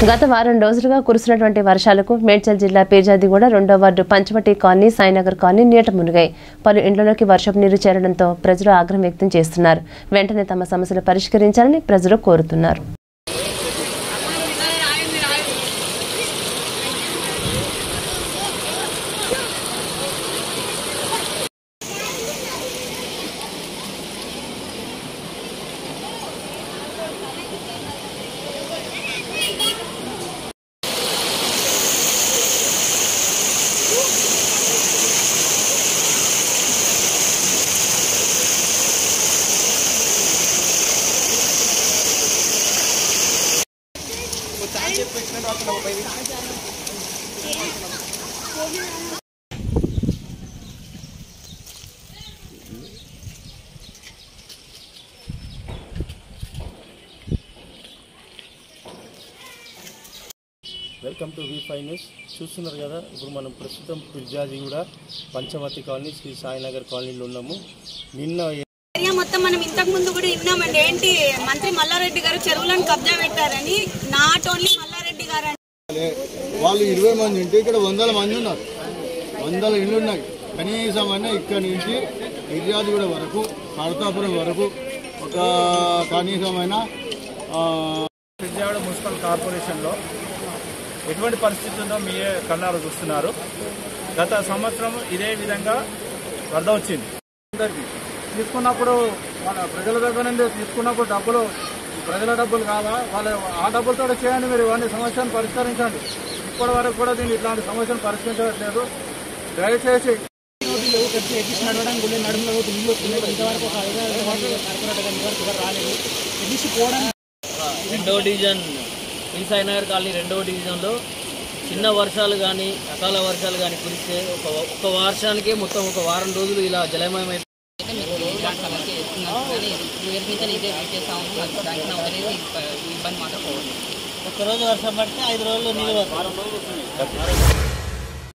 గత వారం రోజులుగా కురుస్తున్నటువంటి వర్షాలకు మేడ్చల్ జిల్లా పీర్జాదిగూడ రెండో ward Panchavati colony Sainagar colony నీట మునిగాయి పలు ఇండ్లలోకి వర్షపు నీరు చేరడంతో ప్రజలు ఆగ్రహం వ్యక్తం చేస్తున్నారు వెంటనే తమ సమస్యలు పరిష్కరించాలని ప్రజలు కోరుతున్నారు welcome to V five news చూస్తున్నారు కదా ఇప్పుడు మనం ప్రస్తుతం పిర్జాది కూడా పంచవతి కాలనీ శ్రీ సాయినగర్ కాలనీలో ఉన్నాము నిన్న ఏరియా మొత్తం మనం ఇంతకు ముందు కూడా విన్నామండి ఏంటి మంత్రి మల్లారెడ్డి గారు చెరువులను కబ్జా పెట్టారని నాట్ ఓన్లీ మల్లారెడ్డి గారు అండి. వాళ్ళు ఇరవై మంది ఉంటే ఇక్కడ వందల మంది ఉన్నారు వందల ఇళ్ళు ఉన్నాయి కనీసం అన్న ఇక్కడ నుంచి కూడా వరకు కడతాపురం వరకు ఒక కనీసమైన ఆ, విజయవాడ మున్సిపల్ కార్పొరేషన్లో ఎటువంటి పరిస్థితి ఉందో మీరే కళ్ళారు చూస్తున్నారు గత సంవత్సరం ఇదే విధంగా వరద వచ్చింది అందరికీ తీసుకున్నప్పుడు మన ప్రజల దగ్గర నుండి తీసుకున్నప్పుడు డబ్బులు ప్రజల డబ్బులు కాదా వాళ్ళ ఆ డబ్బులతో చేయండి మీరు ఇవన్నీ సమస్యను పరిష్కరించండి ఇప్పటి వరకు కూడా దీన్ని ఇట్లాంటి సమస్యను పరిష్కరించట్లేదు దయచేసి రెండవ డివిజన్ ఈసాయి నగర్ కాలనీ రెండవ డివిజన్లో చిన్న వర్షాలు కానీ అకాల వర్షాలు కానీ కురిస్తే ఒక ఒక వర్షానికే మొత్తం ఒక వారం రోజులు ఇలా జలమయమై ఒక్కరోజు వర్షం పడితే ఐదు రోజులు నీళ్ళు